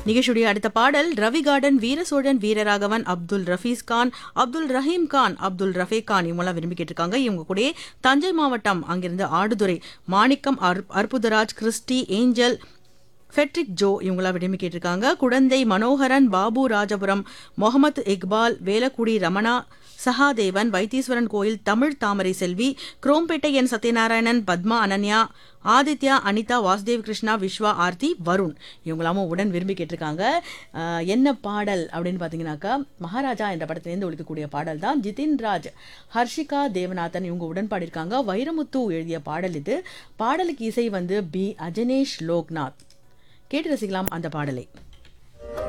நிகழ்ச்சியுடைய அடுத்த பாடல் ரவி கார்டன் வீரசோழன் வீரராகவன் அப்துல் ரஃபீஸ் கான் அப்துல் ரஹீம் கான் அப்துல் ரஃபே கான் இவங்களாம் விரும்பி கேட்டிருக்காங்க இவங்க கூட தஞ்சை மாவட்டம் அங்கிருந்து ஆடுதுறை மாணிக்கம் அற்- Arputharaj Christy Angel Fredrick Joe இவங்களாம் விரும்பி கேட்டிருக்காங்க குழந்தை மனோகரன் பாபு ராஜபுரம் முகமது இக்பால் வேலக்குடி ரமணா சகாதேவன் வைத்தீஸ்வரன் கோயில் தமிழ் தாமரை செல்வி குரோம்பேட்டை என் சத்யநாராயணன் பத்மா அனன்யா ஆதித்யா அனிதா வாசுதேவ் கிருஷ்ணா விஸ்வா ஆர்த்தி வருண் இவங்களாமும் உடன் விரும்பி கேட்டிருக்காங்க ஆஹ், என்ன பாடல் அப்படின்னு பார்த்தீங்கன்னாக்கா மகாராஜா என்ற படத்திலேருந்து ஒழிக்கக்கூடிய பாடல் தான் ஜிதின் ராஜ் ஹர்ஷிகா தேவநாதன் இவங்க உடன் பாடியிருக்காங்க வைரமுத்து எழுதிய பாடல் இது பாடலுக்கு இசை வந்து பி அஜனேஷ் லோக்நாத் கேட்டு ரசிக்கலாம் அந்த பாடலை